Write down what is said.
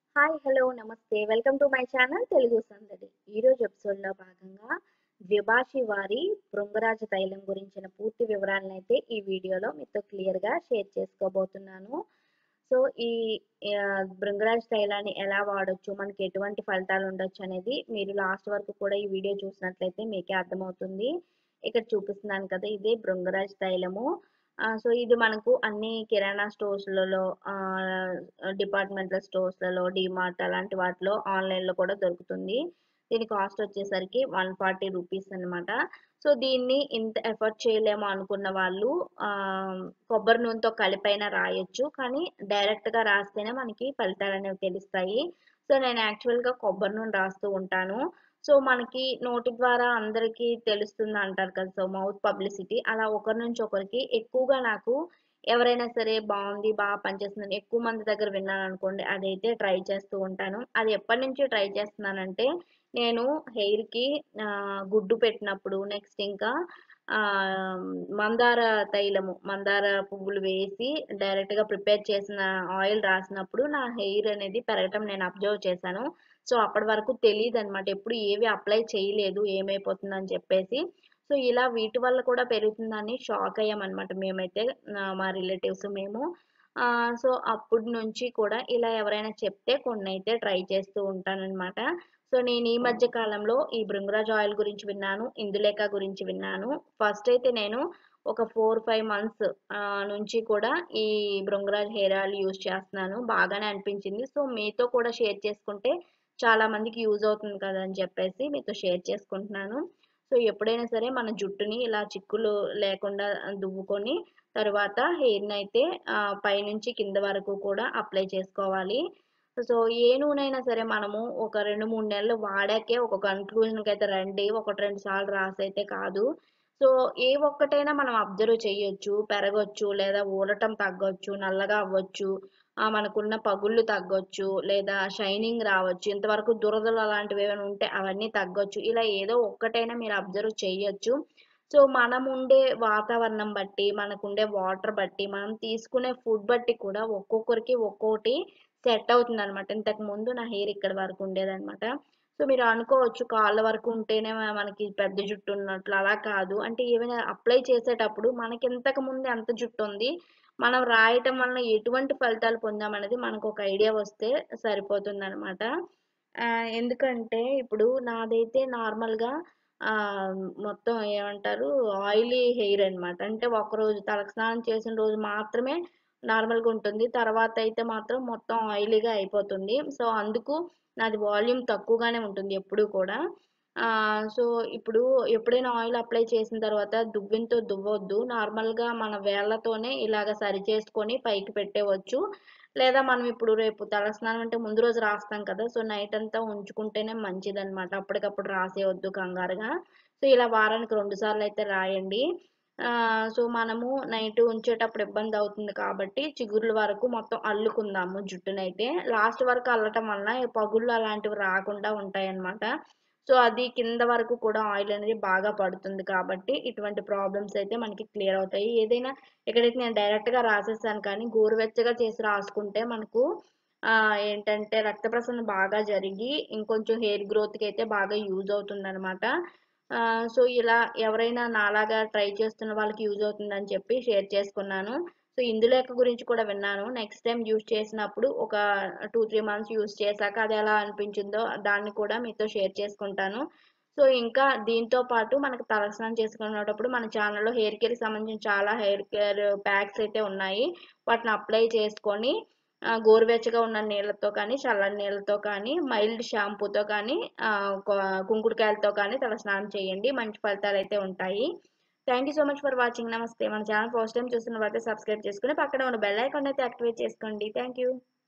hi hello నమస్తే welcome to my channel Telugu సందడి ఈరోజు ఎపిసోడ్లో భాగంగా ద్విభాషి వారి భృంగరాజ తైలం గురించిన పూర్తి వివరాలను అయితే ఈ వీడియోలో మీతో క్లియర్గా షేర్ చేసుకోబోతున్నాను సో ఈ ఆ, భృంగరాజ తైలాన్ని ఎలా వాడొచ్చు మనకి ఎటువంటి ఫలితాలు ఉండొచ్చు అనేది మీరు లాస్ట్ వరకు కూడా ఈ వీడియో చూసినట్లయితే మీకే అర్థమవుతుంది ఇక్కడ చూపిస్తున్నాను కదా ఇదే భృంగరాజ తైలము ఆ, సో ఇది మనకు అన్ని కిరాణా స్టోర్స్లలో డిపార్ట్మెంటల్ స్టోర్స్లలో డిమార్ట్ అలాంటి వాటిలో ఆన్లైన్లో కూడా దొరుకుతుంది దీని కాస్ట్ వచ్చేసరికి వన్ ఫార్టీ రూపీస్ అనమాట సో దీన్ని ఇంత ఎఫర్ట్ చేయలేము అనుకున్న వాళ్ళు ఆ, కొబ్బరి నూనెతో కలిపైనా రాయొచ్చు కానీ డైరెక్ట్గా రాస్తేనే మనకి ఫలితాలు అనేవి తెలుస్తాయి సో నేను యాక్చువల్గా కొబ్బరి నూనె రాస్తూ ఉంటాను సో మనకి నోటి ద్వారా అందరికీ తెలుస్తుంది అంటారు కదా సో మౌత్ పబ్లిసిటీ అలా ఒకరి నుంచి ఒకరికి ఎక్కువగా నాకు ఎవరైనా సరే బాగుంది బాగా పనిచేస్తుంది ఎక్కువ మంది దగ్గర విన్నాను అనుకోండి అదైతే ట్రై చేస్తూ ఉంటాను అది ఎప్పటి నుంచి ట్రై చేస్తున్నానంటే నేను హెయిర్కి గుడ్డు పెట్టినప్పుడు నెక్స్ట్ ఇంకా ఆ, మందార తైలము మందార పువ్వులు వేసి డైరెక్ట్గా ప్రిపేర్ చేసిన ఆయిల్ రాసినప్పుడు నా హెయిర్ అనేది పెరగటం నేను అబ్జర్వ్ చేశాను సో అప్పటి వరకు తెలియదు అనమాట ఎప్పుడు ఏవి అప్లై చేయలేదు ఏమైపోతుందని చెప్పేసి సో ఇలా వీటి వల్ల కూడా పెరుగుతుందని షాక్ అయ్యామన్నమాట మేమైతే నా- మా రిలేటివ్స్ మేము ఆ, సో అప్పటి నుంచి కూడా ఇలా ఎవరైనా చెప్తే కొన్ని అయితే ట్రై చేస్తూ ఉంటానన్నమాట సో నేను ఈ మధ్య కాలంలో ఈ భృంగరాజ్ ఆయిల్ గురించి విన్నాను ఇందులేక గురించి విన్నాను ఫస్ట్ అయితే నేను ఒక ఫోర్ ఫైవ్ మంత్స్ నుంచి కూడా ఈ భృంగరాజ్ హెయిర్ ఆయిల్ యూజ్ చేస్తున్నాను బాగానే అనిపించింది సో మీతో కూడా షేర్ చేసుకుంటే చాలా మందికి యూజ్ అవుతుంది కదా అని చెప్పేసి మీతో షేర్ చేసుకుంటున్నాను సో ఎప్పుడైనా సరే మన జుట్టుని ఇలా చిక్కులు లేకుండా దువ్వుకొని తర్వాత హెయిర్ని అయితే ఆ, పైనుంచి కింద వరకు కూడా అప్లై చేసుకోవాలి సో ఏ నూనె అయినా సరే మనము ఒక రెండు మూడు నెలలు వాడాకే ఒక కన్క్లూజన్కి అయితే రండి ఒకటి రెండు సార్లు రాసైతే కాదు సో ఏ ఒక్కటైనా మనం అబ్జర్వ్ చేయొచ్చు పెరగొచ్చు లేదా ఊడటం తగ్గొచ్చు నల్లగా అవ్వచ్చు ఆ, మనకున్న పగుళ్ళు తగ్గొచ్చు లేదా షైనింగ్ రావచ్చు ఇంతవరకు దురదలు అలాంటివి ఏమైనా ఉంటే అవన్నీ తగ్గొచ్చు ఇలా ఏదో ఒక్కటైనా మీరు అబ్జర్వ్ చేయొచ్చు సో మనం ఉండే వాతావరణం బట్టి మనకుండే వాటర్ బట్టి మనం తీసుకునే ఫుడ్ బట్టి కూడా ఒక్కొక్కరికి ఒక్కొక్కటి సెట్ అవుతుంది అనమాట ఇంతకు ముందు నా హెయిర్ ఇక్కడ వరకు ఉండేదన్నమాట సో మీరు అనుకోవచ్చు కాళ్ళ వరకు ఉంటేనే మ- మనకి పెద్ద జుట్టు ఉన్నట్లు అలా కాదు అంటే ఏమైనా అప్లై చేసేటప్పుడు మనకి ఇంతకు ముందు ఎంత జుట్టు ఉంది మనం రాయటం వలన ఎటువంటి ఫలితాలు పొందామనేది మనకు ఒక ఐడియా వస్తే సరిపోతుంది అనమాట ఎందుకంటే ఇప్పుడు నాదైతే నార్మల్గా ఆ, మొత్తం ఏమంటారు ఆయిలీ హెయిర్ అన్నమాట అంటే ఒక రోజు తలకు స్నానం చేసిన రోజు మాత్రమే నార్మల్గా ఉంటుంది తర్వాత అయితే మాత్రం మొత్తం ఆయిలీగా అయిపోతుంది సో అందుకు నాది వాల్యూమ్ తక్కువగానే ఉంటుంది ఎప్పుడు కూడా ఆ, సో ఇప్పుడు ఎప్పుడైనా ఆయిల్ అప్లై చేసిన తర్వాత దువ్వెనతో దువ్వొద్దు నార్మల్గా మన వేళ్ళతోనే ఇలాగ సరి చేసుకొని పైకి పెట్టేవచ్చు లేదా మనం ఇప్పుడు రేపు తలస్నానం అంటే ముందు రోజు రాస్తాం కదా సో నైట్ అంతా ఉంచుకుంటేనే మంచిదన్నమాట అప్పటికప్పుడు రాసేయొద్దు కంగారుగా సో ఇలా వారానికి రెండు సార్లు అయితే రాయండి ఆ, సో మనము నైట్ ఉంచేటప్పుడు ఇబ్బంది అవుతుంది కాబట్టి చిగుర్ల వరకు మొత్తం అల్లుకుందాము జుట్టునైతే లాస్ట్ వరకు అల్లటం వలన ఈ పగుళ్ళు అలాంటివి రాకుండా ఉంటాయి అన్నమాట సో అది కింద వరకు కూడా ఆయిల్ అనేది బాగా పడుతుంది కాబట్టి ఇటువంటి ప్రాబ్లమ్స్ అయితే మనకి క్లియర్ అవుతాయి ఏదైనా ఎక్కడైతే నేను డైరెక్ట్ గా రాసేసాను కానీ గోరువెచ్చగా చేసి రాసుకుంటే మనకు ఆ ఏంటంటే రక్త ప్రసరణ బాగా జరిగి ఇంకొంచెం హెయిర్ గ్రోత్ కి అయితే బాగా యూజ్ అవుతుంది అనమాట సో ఇలా ఎవరైనా నాలాగా ట్రై చేస్తున్న వాళ్ళకి యూజ్ అవుతుందని చెప్పి షేర్ చేసుకున్నాను సో ఇందులేక గురించి కూడా విన్నాను నెక్స్ట్ టైం యూజ్ చేసినప్పుడు ఒక టూ త్రీ మంత్స్ యూజ్ చేశాక అది ఎలా అనిపించిందో దాన్ని కూడా మీతో షేర్ చేసుకుంటాను సో ఇంకా దీంతో పాటు మనకు తలస్నానం చేసుకునేటప్పుడు మన ఛానల్లో హెయిర్ కేర్ సంబంధించిన చాలా హెయిర్ కేర్ ప్యాక్స్ అయితే ఉన్నాయి వాటిని అప్లై చేసుకొని ఆ, గోరువెచ్చగా ఉన్న నీళ్ళతో కానీ చల్లని నీళ్ళతో కానీ మైల్డ్ షాంపూతో కానీ ఆ, కొ- కుంకుడుకాయలతో కానీ తలస్నానం చేయండి మంచి ఫలితాలు అయితే ఉంటాయి thank you so much for watching నమస్తే మన ఛానల్ ఫస్ట్ టైం చూస్తున్న వాళ్ళైతే సబ్స్క్రైబ్ చేసుకుని పక్కన ఉన్న బెల్ ఐకాన్ అయితే యాక్టివేట్ చేసుకోండి థ్యాంక్ యూ